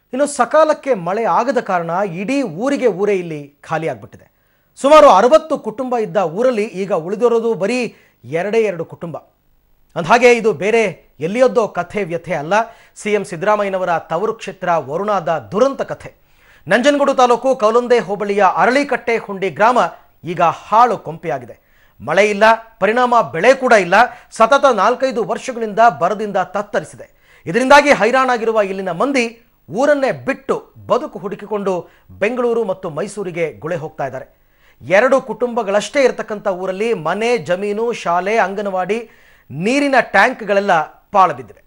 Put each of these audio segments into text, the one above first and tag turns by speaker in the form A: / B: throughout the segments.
A: ಇನ್ನು ಸಕಾಲಕ್ಕೆ ಮಳೆ ಆಗದ ಕಾರಣ ಇಡೀ ಊರಿಗೆ ಊರೇ ಇಲ್ಲಿ ಖಾಲಿಯಾಗ್ಬಿಟ್ಟಿದೆ ಸುಮಾರು ಅರವತ್ತು ಕುಟುಂಬ ಇದ್ದ ಊರಲ್ಲಿ ಈಗ ಉಳಿದಿರೋದು ಬರೀ ಎರಡೇ ಎರಡು ಕುಟುಂಬ ಅಂದಹಾಗೆ ಇದು ಬೇರೆ ಎಲ್ಲಿಯೊದ್ದೋ ಕಥೆ ವ್ಯಥೆ ಅಲ್ಲ ಸಿ ಎಂ ಸಿದ್ದರಾಮಯ್ಯನವರ ತವರು ಕ್ಷೇತ್ರ ವರುಣಾದ ದುರಂತ ಕಥೆ ನಂಜನಗೂಡು ತಾಲೂಕು ಕೌಲಂದೆ ಹೋಬಳಿಯ ಅರಳಿಕಟ್ಟೆ ಹುಂಡಿ ಗ್ರಾಮ ಈಗ ಹಾಳು ಕೊಂಪೆಯಾಗಿದೆ ಮಳೆ ಇಲ್ಲ ಪರಿಣಾಮ ಬೆಳೆ ಕೂಡ ಇಲ್ಲ ಸತತ ನಾಲ್ಕೈದು ವರ್ಷಗಳಿಂದ ಬರದಿಂದ ತತ್ತರಿಸಿದೆ ಇದರಿಂದಾಗಿ ಹೈರಾಣಾಗಿರುವ ಇಲ್ಲಿನ ಮಂದಿ ಊರನ್ನೇ ಬಿಟ್ಟು ಬದುಕು ಹುಡುಕಿಕೊಂಡು ಬೆಂಗಳೂರು ಮತ್ತು ಮೈಸೂರಿಗೆ ಗುಳೆ ಹೋಗ್ತಾ ಇದ್ದಾರೆ ಎರಡು ಕುಟುಂಬಗಳಷ್ಟೇ ಇರತಕ್ಕಂಥ ಊರಲ್ಲಿ ಮನೆ ಜಮೀನು ಶಾಲೆ ಅಂಗನವಾಡಿ ನೀರಿನ ಟ್ಯಾಂಕ್ಗಳೆಲ್ಲ ಪಾಳು ಬಿದ್ದಿವೆ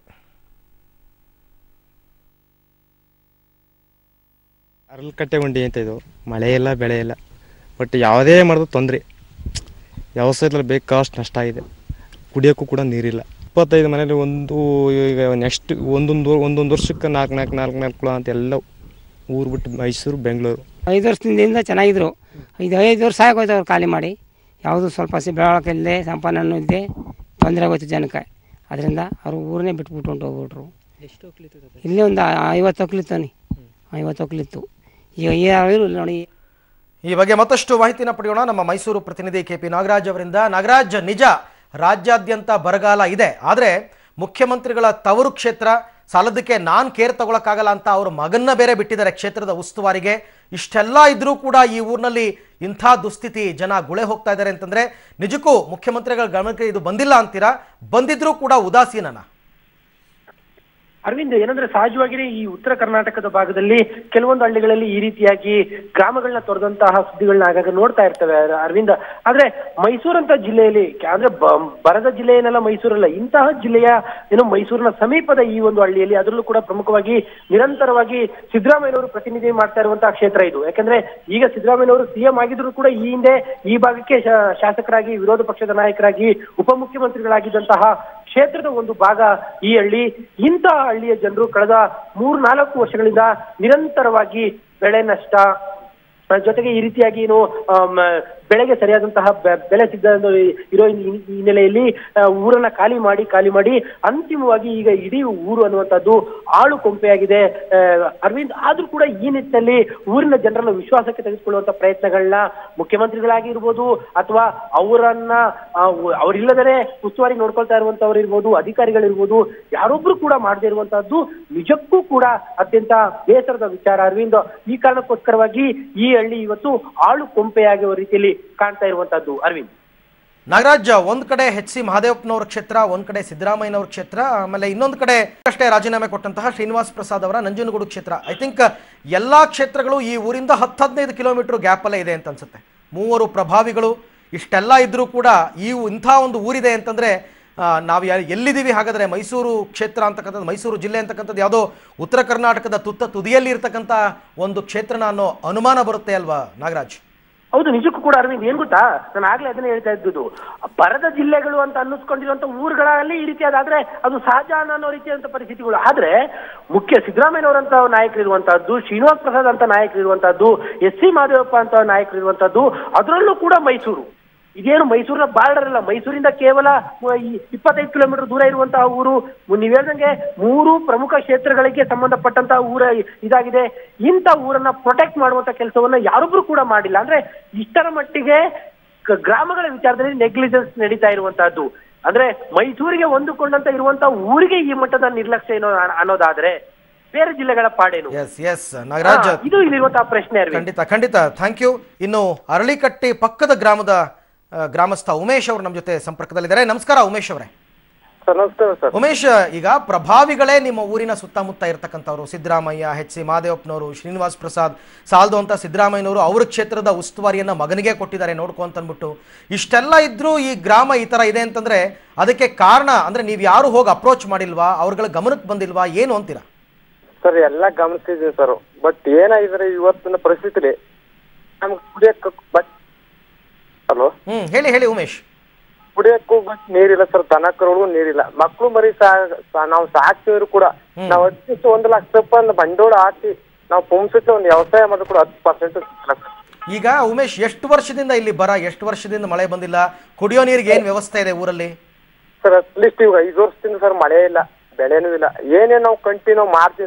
B: ಅರಲ್ಕಟ್ಟೆ ಗುಂಡಿ ಅಂತ ಇದು ಮಳೆ ಇಲ್ಲ ಬೆಳೆ ಇಲ್ಲ ಬಟ್ ಯಾವುದೇ ಮಾಡಿದ್ರು ತೊಂದರೆ ವ್ಯವಸಾಯದಲ್ಲಿ ಬೇಕಾಷ್ಟು ನಷ್ಟ ಆಗಿದೆ ಕುಡಿಯೋಕ್ಕೂ ಕೂಡ ನೀರಿಲ್ಲ ಇಪ್ಪತ್ತೈದು ಮನೇಲಿ ಒಂದು ಈಗ ನೆಕ್ಸ್ಟ್ ಒಂದೊಂದು ಒಂದೊಂದು ವರ್ಷಕ್ಕೆ ನಾಲ್ಕು ನಾಲ್ಕು ನಾಲ್ಕು ನಾಲ್ಕು ಕುಳ ಅಂತ ಎಲ್ಲ ಊರು ಬಿಟ್ಟು ಮೈಸೂರು ಬೆಂಗಳೂರು
C: ಐದು ವರ್ಷದಿಂದ ಚೆನ್ನಾಗಿದ್ರು ಐದು ಐದು ವರ್ಷ ಆಗೋಯ್ತು ಅವ್ರು ಖಾಲಿ ಮಾಡಿ ಯಾವುದು ಸ್ವಲ್ಪ ಸಿ ಬೆಳಕಿಲ್ಲದೆ ಸಂಪನ್ನೂ ಇಲ್ಲದೆ ತೊಂದರೆ ಆಗೋಯ್ತು ಜನಕ್ಕೆ ಅದರಿಂದ ಅವರು ಊರನ್ನೇ ಬಿಟ್ಬಿಟ್ಟು ಹೊಂಟು ಹೋಗ್ಬಿಟ್ರು ಇಲ್ಲೇ ಒಂದು ಐವತ್ತು ಒಕ್ಲಿತ್ತು ಐವತ್ತು ಒಕ್ಲಿತ್ತು ಈಗ ಯಾರು ಇಲ್ಲ ನೋಡಿ
A: ಈ ಬಗ್ಗೆ ಮತ್ತಷ್ಟು ಮಾಹಿತಿನ ಪಡೆಯೋಣ ನಮ್ಮ ಮೈಸೂರು ಪ್ರತಿನಿಧಿ ಕೆ ಪಿ ನಾಗರಾಜ್ ಅವರಿಂದ ನಾಗರಾಜ್ ನಿಜ ರಾಜ್ಯಾದ್ಯಂತ ಬರಗಾಲ ಇದೆ ಆದರೆ ಮುಖ್ಯಮಂತ್ರಿಗಳ ತವರು ಕ್ಷೇತ್ರ ಸಾಲದಕ್ಕೆ ನಾನ್ ಕೇರ್ ತಗೊಳಕ್ಕಾಗಲ್ಲ ಅಂತ ಅವ್ರ ಮಗನ್ನ ಬೇರೆ ಬಿಟ್ಟಿದ್ದಾರೆ ಕ್ಷೇತ್ರದ ಉಸ್ತುವಾರಿಗೆ ಇಷ್ಟೆಲ್ಲ ಇದ್ರೂ ಕೂಡ ಈ ಊರಿನಲ್ಲಿ ಇಂಥ ದುಸ್ಥಿತಿ ಜನ ಗುಳೆ ಹೋಗ್ತಾ ಇದ್ದಾರೆ ಅಂತಂದ್ರೆ ನಿಜಕ್ಕೂ ಮುಖ್ಯಮಂತ್ರಿಗಳ ಗಮನಕ್ಕೆ ಇದು ಬಂದಿಲ್ಲ ಅಂತೀರಾ ಬಂದಿದ್ರೂ ಕೂಡ ಉದಾಸೀನನ
D: ಅರವಿಂದ್ ಏನಂದ್ರೆ ಸಹಜವಾಗಿಯೇ ಈ ಉತ್ತರ ಕರ್ನಾಟಕದ ಭಾಗದಲ್ಲಿ ಕೆಲವೊಂದು ಹಳ್ಳಿಗಳಲ್ಲಿ ಈ ರೀತಿಯಾಗಿ ಗ್ರಾಮಗಳನ್ನ ತೊರೆದಂತಹ ಸುದ್ದಿಗಳನ್ನ ಆಗಾಗ ನೋಡ್ತಾ ಇರ್ತವೆ ಅರ- ಅರವಿಂದ್ ಆದ್ರೆ ಮೈಸೂರಂತ ಜಿಲ್ಲೆಯಲ್ಲಿ ಅಂದ್ರೆ ಬ- ಬರದ ಜಿಲ್ಲೆ ಏನಲ್ಲ ಮೈಸೂರಲ್ಲ ಇಂತಹ ಜಿಲ್ಲೆಯ ಏನು ಮೈಸೂರಿನ ಸಮೀಪದ ಈ ಒಂದು ಹಳ್ಳಿಯಲ್ಲಿ ಅದರಲ್ಲೂ ಕೂಡ ಪ್ರಮುಖವಾಗಿ ನಿರಂತರವಾಗಿ ಸಿದ್ದರಾಮಯ್ಯನವರು ಪ್ರತಿನಿಧಿ ಮಾಡ್ತಾ ಇರುವಂತಹ ಕ್ಷೇತ್ರ ಇದು ಯಾಕಂದ್ರೆ ಈಗ ಸಿದ್ದರಾಮಯ್ಯನವರು ಸಿಎಂ ಆಗಿದ್ರು ಕೂಡ ಈ ಹಿಂದೆ ಈ ಭಾಗಕ್ಕೆ ಶಾ- ಶಾಸಕರಾಗಿ ವಿರೋಧ ಪಕ್ಷದ ನಾಯಕರಾಗಿ ಉಪಮುಖ್ಯಮಂತ್ರಿಗಳಾಗಿದ್ದಂತಹ ಕ್ಷೇತ್ರದ ಒಂದು ಭಾಗ ಈ ಹಳ್ಳಿ ಇಂತಹ ಹಳ್ಳಿಯ ಜನರು ಕಳೆದ ಮೂರ್ ನಾಲ್ಕು ವರ್ಷಗಳಿಂದ ನಿರಂತರವಾಗಿ ಬೆಳೆ ನಷ್ಟ ಆ, ಜೊತೆಗೆ ಈ ರೀತಿಯಾಗಿ ಏನು ಆಮ್, ಬೆಳೆಗೆ ಸರಿಯಾದಂತಹ ಬೆ- ಬೆಲೆ ಸಿಗದ ಇರೋ ಈ- ಈ ಹಿನ್ನೆಲೆಯಲ್ಲಿ ಆ, ಊರನ್ನ ಖಾಲಿ ಮಾಡಿ ಖಾಲಿ ಮಾಡಿ ಅಂತಿಮವಾಗಿ ಈಗ ಇಡೀ ಊರು ಅನ್ನುವಂಥದ್ದು ಆಳು ಕೊಂಪೆಯಾಗಿದೆ ಆ, ಅರವಿಂದ್ ಆದ್ರೂ ಕೂಡ ಈ ನಿಟ್ಟಿನಲ್ಲಿ ಊರಿನ ಜನರನ್ನ ವಿಶ್ವಾಸಕ್ಕೆ ತೆಗೆದುಕೊಳ್ಳುವಂತ ಪ್ರಯತ್ನಗಳನ್ನ ಮುಖ್ಯಮಂತ್ರಿಗಳಾಗಿರ್ಬೋದು ಅಥವಾ ಅವರನ್ನ ಆ, ಉ- ಅವರಿಲ್ಲದರೆ ಉಸ್ತುವಾರಿ ನೋಡ್ಕೊಳ್ತಾ ಇರುವಂತವ್ರು ಇರ್ಬೋದು ಅಧಿಕಾರಿಗಳಿರ್ಬೋದು ಯಾರೊಬ್ರು ಕೂಡ ಮಾಡದೇ ಇರುವಂತಹದ್ದು ನಿಜಕ್ಕೂ ಕೂಡ ಅತ್ಯಂತ ಬೇಸರದ ವಿಚಾರ ಅರವಿಂದ್ ಈ ಕಾರಣಕ್ಕೋಸ್ಕರವಾಗಿ ಈ ಹಳ್ಳಿ ಇವತ್ತು ಆಳು ಕೊಂಪೆಯಾಗುವ ರೀತಿಯಲ್ಲಿ ಕಾಣ್ತಾ ಇರುವಂತಹದ್ದು ಅರವಿಂದ್
A: ನಾಗರಾಜ್ ಒಂದ್ ಕಡೆ ಎಚ್ ಸಿ ಮಹಾದೇವಪ್ಪನವ್ರ ಕ್ಷೇತ್ರ ಒಂದ್ ಕಡೆ ಸಿದ್ದರಾಮಯ್ಯನವ್ರ ಕ್ಷೇತ್ರ ಆಮೇಲೆ ಇನ್ನೊಂದು ಕಡೆ ಅಷ್ಟೇ ರಾಜೀನಾಮೆ ಕೊಟ್ಟಂತಹ ಶ್ರೀನಿವಾಸ್ ಪ್ರಸಾದ್ ಅವರ ನಂಜನಗೂಡು ಕ್ಷೇತ್ರ ಐ ಥಿಂಕ್ ಎಲ್ಲಾ ಕ್ಷೇತ್ರಗಳು ಈ ಊರಿಂದ ಹತ್ತು ಹದಿನೈದು ಕಿಲೋಮೀಟರ್ ಗ್ಯಾಪ್ ಅಲ್ಲೇ ಇದೆ ಅಂತ ಅನ್ಸುತ್ತೆ ಮೂವರು ಪ್ರಭಾವಿಗಳು ಇಷ್ಟೆಲ್ಲ ಇದ್ರೂ ಕೂಡ ಈ ಇಂಥ ಒಂದು ಊರಿದೆ ಅಂತಂದ್ರೆ ಆ, ನಾವು ಯಾ- ಎಲ್ಲಿದ್ದೀವಿ ಹಾಗಾದ್ರೆ ಮೈಸೂರು ಕ್ಷೇತ್ರ ಅಂತಕ್ಕಂಥದ್ದು ಮೈಸೂರು ಜಿಲ್ಲೆ ಅಂತಕ್ಕಂಥದ್ದು ಯಾವುದೋ ಉತ್ತರ ಕರ್ನಾಟಕದ ತುತ್ತ ತುದಿಯಲ್ಲಿ ಇರ್ತಕ್ಕಂಥ ಒಂದು ಕ್ಷೇತ್ರನ ಅನ್ನೋ ಅನುಮಾನ ಬರುತ್ತೆ ಅಲ್ವಾ ನಾಗರಾಜ್
D: ಹೌದು ನಿಜಕ್ಕೂ ಕೂಡ ಅರವಿಂದ್ ಏನ್ ಗೊತ್ತಾ ನಾನು ಆಗ್ಲೇ ಅದನ್ನ ಹೇಳ್ತಾ ಇದ್ದುದು ಬರದ ಜಿಲ್ಲೆಗಳು ಅಂತ ಅನ್ನಿಸ್ಕೊಂಡಿರುವಂತ ಊರುಗಳಲ್ಲಿ ಈ ರೀತಿಯಾದಾದ್ರೆ ಅದು ಸಹಜ ಅನ್ನೋ ರೀತಿಯಾದಂತ ಪರಿಸ್ಥಿತಿಗಳು ಆದ್ರೆ ಮುಖ್ಯ ಸಿದ್ದರಾಮಯ್ಯನವರಂತ ನಾಯಕರು ಇರುವಂತಹದ್ದು ಶ್ರೀನಿವಾಸ್ ಪ್ರಸಾದ್ ಅಂತ ನಾಯಕರು ಇರುವಂತಹದ್ದು ಎಸ್ ಸಿ ಮಾದೇವಪ್ಪ ಅಂತ ನಾಯಕರು ಇರುವಂತಹದ್ದು ಅದರಲ್ಲೂ ಕೂಡ ಮೈಸೂರು ಇದೇನು ಮೈಸೂರಿನ ಬಾರ್ಡರ್ ಅಲ್ಲ ಮೈಸೂರಿಂದ ಕೇವಲ ಮ- ಈ ಇಪ್ಪತ್ತೈದು ಕಿಲೋಮೀಟರ್ ದೂರ ಇರುವಂತಹ ಊರು ಮು- ನೀವ್ ಹೇಳ್ದಂಗೆ ಮೂರು ಪ್ರಮುಖ ಕ್ಷೇತ್ರಗಳಿಗೆ ಸಂಬಂಧಪಟ್ಟಂತಹ ಊರ ಇದಾಗಿದೆ ಇಂಥ ಊರನ್ನ ಪ್ರೊಟೆಕ್ಟ್ ಮಾಡುವಂತ ಕೆಲಸವನ್ನ ಯಾರೊಬ್ರು ಕೂಡ ಮಾಡಿಲ್ಲ ಅಂದ್ರೆ ಇಷ್ಟರ ಮಟ್ಟಿಗೆ ಕ- ಗ್ರಾಮಗಳ ವಿಚಾರದಲ್ಲಿ ನೆಗ್ಲಿಜೆನ್ಸ್ ನಡೀತಾ ಇರುವಂತಹದ್ದು ಅಂದ್ರೆ ಮೈಸೂರಿಗೆ ಹೊಂದಿಕೊಂಡಂತ ಇರುವಂತಹ ಊರಿಗೆ ಈ ಮಟ್ಟದ ನಿರ್ಲಕ್ಷ್ಯ ಏನೋ ಅ- ಅನ್ನೋದಾದ್ರೆ ಬೇರೆ ಜಿಲ್ಲೆಗಳ ಪಾಡೇನು
A: ಎಸ್ ಎಸ್ ನಾಗರಾಜ್
D: ಹಾ, ಇದು ಇಲ್ಲಿರುವಂತಹ ಪ್ರಶ್ನೆ ಅರವಿಂದ್
A: ಖಂಡಿತ ಖಂಡಿತ ಥ್ಯಾಂಕ್ ಯು ಇನ್ನು ಅರಳಿಕಟ್ಟಿ ಪಕ್ಕದ ಗ್ರಾಮದ ಆ, ಗ್ರಾಮಸ್ಥ ಉಮೇಶ್ ಅವರು ನಮ್ಮ ಜೊತೆ ಸಂಪರ್ಕದಲ್ಲಿದ್ದಾರೆ ನಮಸ್ಕಾರ ಉಮೇಶ್ ಅವರೇ
B: ಸರ್ ನಮಸ್ಕಾರ ಸರ್
A: ಉಮೇಶ್ ಈಗ ಪ್ರಭಾವಿಗಳೇ ನಿಮ್ಮ ಊರಿನ ಸುತ್ತಮುತ್ತ ಇರತಕ್ಕಂಥವ್ರು ಸಿದ್ದರಾಮಯ್ಯ ಎಚ್ ಸಿ ಮಾದೇವಪ್ಪನವರು ಶ್ರೀನಿವಾಸ್ ಪ್ರಸಾದ್ ಸಾಲ್ದು ಅಂತ ಸಿದ್ದರಾಮಯ್ಯನವರು ಅವ್ರ ಕ್ಷೇತ್ರದ ಉಸ್ತುವಾರಿಯನ್ನ ಮಗನಿಗೆ ಕೊಟ್ಟಿದ್ದಾರೆ ನೋಡ್ಕೊ ಅಂತ ಅಂದ್ಬಿಟ್ಟು ಇಷ್ಟೆಲ್ಲ ಇದ್ರೂ ಈ ಗ್ರಾಮ ಈ ತರ ಇದೆ ಅಂತಂದ್ರೆ ಅದಕ್ಕೆ ಕಾರಣ ಅಂದ್ರೆ ನೀವು ಯಾರು ಹೋಗಿ ಅಪ್ರೋಚ್ ಮಾಡಿಲ್ವಾ ಅವ್ರಗಳ ಗಮನಕ್ಕೆ ಬಂದಿಲ್ವಾ ಏನು ಅಂತೀರಾ
E: ಸರ್ ಎಲ್ಲ ಗಮನಿಸ್ತಿದ್ದೀನಿ ಸರ್ ಬಟ್ ಏನಾಗಿದ್ರೆ ಇವತ್ತಿನ ಪರಿಸ್ಥಿತಿಲಿ ನಮ್ಗೆ ಕುಡಿಯಕ್ಕೆ ಬಟ್ ಹಲೋ
A: ಹ್ಮ್ ಹೇಳಿ ಹೇಳಿ ಉಮೇಶ್
E: ಕುಡಿಯಕ್ಕೂ ಬಟ್ ನೀರಿಲ್ಲ ಸರ್ ದನ ಕರುಗಳು ನೀರಿಲ್ಲ ಮಕ್ಳು ಮರಿ ಸಾ ಸಾ- ನಾವು ಸಾಕ್ತಿದ್ರು ಕೂಡ ನಾವು ಹತ್ತು ಒಂದು ಲಕ್ಷ ರೂಪಾಯಿ ಬಂಡವಾಳ ಹಾಕಿ ನಾವು ಪುಂಸಿಟ್ಟು ಒಂದು ವ್ಯವಸಾಯ ಮಾಡಿದ್ರು ಕೂಡ ಹತ್ತು ಪರ್ಸೆಂಟ್
A: ಈಗ ಉಮೇಶ್ ಎಷ್ಟು ವರ್ಷದಿಂದ ಇಲ್ಲಿ ಬರ ಎಷ್ಟು ವರ್ಷದಿಂದ ಮಳೆ ಬಂದಿಲ್ಲ ಕುಡಿಯೋ ನೀರಿಗೆ ಏನ್ ವ್ಯವಸ್ಥೆ ಇದೆ ಊರಲ್ಲಿ
E: ಸರ್ ಅಟ್ಲೀಸ್ಟ್ ಇವಾಗ ಐದು ವರ್ಷದಿಂದ ಸರ್ ಮಳೆ ಇಲ್ಲ ಬೆಳೆನೂ ಇಲ್ಲ ಏನೇನು ನಾವು ಕಂಟಿನ್ಯೂ ಮಾಡ್ತೀವಿ ಸರ್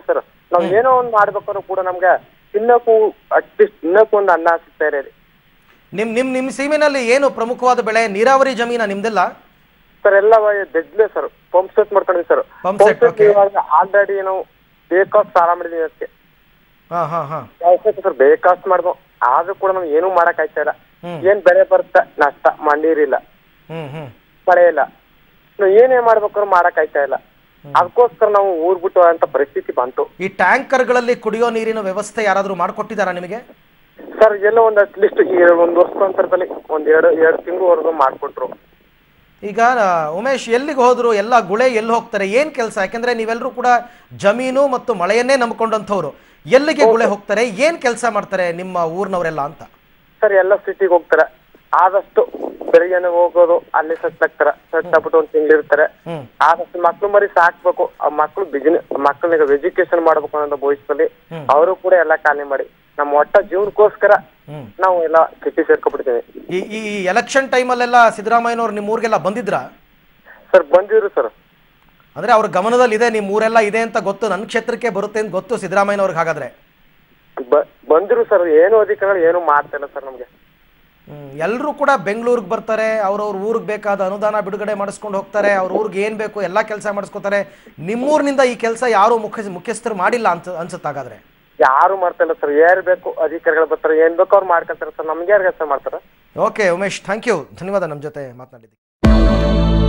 E: ನಾವ್ ಏನೋ ಒಂದ್ ಮಾಡ್ಬೇಕಾದ್ರೂ ಕೂಡ ನಮ್ಗೆ ತಿನ್ನಕ್ಕೂ ಅಟ್ಲೀಸ್ಟ್ ತಿನ್ನಕ್ಕೂ ಒಂದು ಅನ್ನ ಸಿಗ್ತಾ ಇದೆ
A: ನಿಮ್ ನಿಮ್ ನಿಮ್ ಸೀಮೆನಲ್ಲಿ ಏನು ಪ್ರಮುಖವಾದ ಬೆಳೆ ನೀರಾವರಿ ಜಮೀನ ನಿಮ್ದೆಲ್ಲ
E: ಸರ್ ಎಲ್ಲ ಬೆಜ್ಲೆ ಸರ್ ಪಂಪ್ ಸೆಟ್ ಮಾಡ್ಕೊಂಡಿದ್ವಿ ಸರ್
A: Pump set, okay.
E: ಇವಾಗ ಆಲ್ರೆಡಿ ನಾವು ಬೇಕಾಷ್ಟು ಸಾಲ ಮಾಡಿದೀವಿ ಅದಕ್ಕೆ
A: ಹಾ ಹಾ ಹಾ
E: ಅವಶ್ಯಕ ಸರ್ ಬೇಕಾಷ್ಟು ಮಾಡ್ದು ಆದ್ರೂ ಕೂಡ ನಾವು ಏನೂ ಮಾಡಕ್ ಆಯ್ತಾ ಇಲ್ಲ
A: ಹ್ಮ್.
E: ಏನ್ ಬೆಳೆ ಬರುತ್ತೆ ನಷ್ಟ ಮ- ನೀರಿಲ್ಲ
A: ಹ್ಮ್ ಹ್ಮ್
E: ಮಳೆ ಇಲ್ಲ ನಾವು ಏನೇ ಮಾಡ್ಬೇಕಾದ್ರೂ ಮಾಡಕ್ ಆಯ್ತಾ ಇಲ್ಲ ಅದಕ್ಕೋಸ್ಕರ ನಾವು ಊರ್ ಬಿಟ್ಟು ಅಂತ ಪರಿಸ್ಥಿತಿ ಬಂತು
A: ಈ ಟ್ಯಾಂಕರ್ಗಳಲ್ಲಿ ಕುಡಿಯೋ ನೀರಿನ ವ್ಯವಸ್ಥೆ ಯಾರಾದರೂ ಮಾಡಿಕೊಟ್ಟಿದ್ದಾರಾ ನಿಮಗೆ
E: ಸರ್ ಎಲ್ಲ ಒಂದ್ ಅಟ್ಲೀಸ್ಟ್ ಈ ಒಂದ್ ವರ್ಷಾಂತರದಲ್ಲಿ ಒಂದ್ ಎರಡು ಎರಡು ತಿಂಗಳವರೆಗೂ ಮಾಡ್ಕೊಟ್ರು
A: ಈಗ ಆ, ಉಮೇಶ್ ಎಲ್ಲಿಗೆ ಹೋದ್ರು ಎಲ್ಲ ಗುಳೆ ಎಲ್ಲಿ ಹೋಗ್ತಾರೆ ಏನ್ ಕೆಲಸ ಯಾಕೆಂದ್ರೆ ನೀವೆಲ್ಲರೂ ಕೂಡ ಜಮೀನು ಮತ್ತು ಮಳೆಯನ್ನೇ ನಂಬ್ಕೊಂಡಂಥವ್ರು ಎಲ್ಲಿಗೆ ಗುಳೆ ಹೋಗ್ತಾರೆ ಏನ್ ಕೆಲಸ ಮಾಡ್ತಾರೆ ನಿಮ್ಮ ಊರ್ನವರೆಲ್ಲ ಅಂತ
E: ಸರ್ ಎಲ್ಲ ಸಿಟಿಗೆ ಹೋಗ್ತಾರೆ ಆದಷ್ಟು ಬೆಳಿಗ್ಗೆನೆ ಹೋಗೋದು ಅಲ್ಲಿ ಸೆಟ್ ಆಗ್ತಾರೆ ಸೆಟ್ ಆಗ್ಬಿಟ್ಟು ಒಂದ್ ತಿಂಗಳಿರ್ತಾರೆ
A: ಹ್ಮ್
E: ಆದಷ್ಟು ಮಕ್ಳು ಮರಿ ಸಾಕ್ಬೇಕು ಆ ಮಕ್ಳು ಬಿಸಿನೆಸ್ ಮಕ್ಕಳಿಗೆ ಎಜುಕೇಶನ್ ಮಾಡ್ಬೇಕು ಅನ್ನೋ ಭವಿಷ್ಯದಲ್ಲಿ ಅವರು ಕೂಡ ಎಲ್ಲ ಖಾಲಿ ಮಾಡಿ ನಮ್ಮ ಒಟ್ಟ ಜೀವನಕ್ಕೋಸ್ಕರ
A: ಹ್ಮ್
E: ನಾವು ಎಲ್ಲ ಸಿಟಿ ಸೇರ್ಕೊಬಿಡ್ತೀವಿ
A: ಈ ಈ ಎಲೆಕ್ಷನ್ ಟೈಮಲ್ಲೆಲ್ಲ ಸಿದ್ದರಾಮಯ್ಯನವ್ರು ನಿಮ್ಮ ಊರಿಗೆಲ್ಲ ಬಂದಿದ್ರಾ
E: ಸರ್ ಬಂದಿರು ಸರ್
A: ಅಂದ್ರೆ ಅವ್ರ ಗಮನದಲ್ಲಿ ಇದೆ ನಿಮ್ಮ ಊರೆಲ್ಲ ಇದೆ ಅಂತ ಗೊತ್ತು ನನ್ನ ಕ್ಷೇತ್ರಕ್ಕೆ ಬರುತ್ತೆ ಅಂತ ಗೊತ್ತು ಸಿದ್ದರಾಮಯ್ಯನವ್ರಿಗೆ ಹಾಗಾದ್ರೆ
E: ಬ- ಬಂದಿರು ಸರ್ ಏನು ಅಧಿಕಾರಿಗಳು ಏನು ಮಾಡ್ತಾ ಇಲ್ಲ ಸರ್ ನಮ್ಗೆ
A: ಎಲ್ಲರೂ ಕೂಡ ಬೆಂಗಳೂರಿಗೆ ಬರ್ತಾರೆ ಅವ್ರವ್ರ ಊರಿಗೆ ಬೇಕಾದ ಅನುದಾನ ಬಿಡುಗಡೆ ಮಾಡಿಸ್ಕೊಂಡು ಹೋಗ್ತಾರೆ ಅವ್ರ ಊರಿಗೆ ಏನು ಬೇಕು ಎಲ್ಲ ಕೆಲಸ ಮಾಡಿಸ್ಕೋತಾರೆ ನಿಮ್ಮೂರಿನಿಂದ ಈ ಕೆಲಸ ಯಾರು ಮುಖ್ಯ ಮುಖ್ಯಸ್ಥರು ಮಾಡಿಲ್ಲ ಅಂತ ಅನ್ಸುತ್ತೆ ಹಾಗಾದ್ರೆ
E: ಯಾರು ಮಾಡ್ತಾ ಇಲ್ಲ ಸರ್ ಯಾರು ಬೇಕು ಅಧಿಕಾರಿಗಳು ಬರ್ತಾರೆ ಏನ್ ಬೇಕು ಅವ್ರು ಮಾಡ್ಕೊಂತಾರೆ ಸರ್ ನಮ್ಗೆ ಯಾರು ಕೆಲಸ ಮಾಡ್ತಾರೆ
A: ಓಕೆ ಉಮೇಶ್ ಥ್ಯಾಂಕ್ ಯು ಧನ್ಯವಾದ ನಮ್ಮ ಜೊತೆ ಮಾತನಾಡಿದ್ದಕ್ಕೆ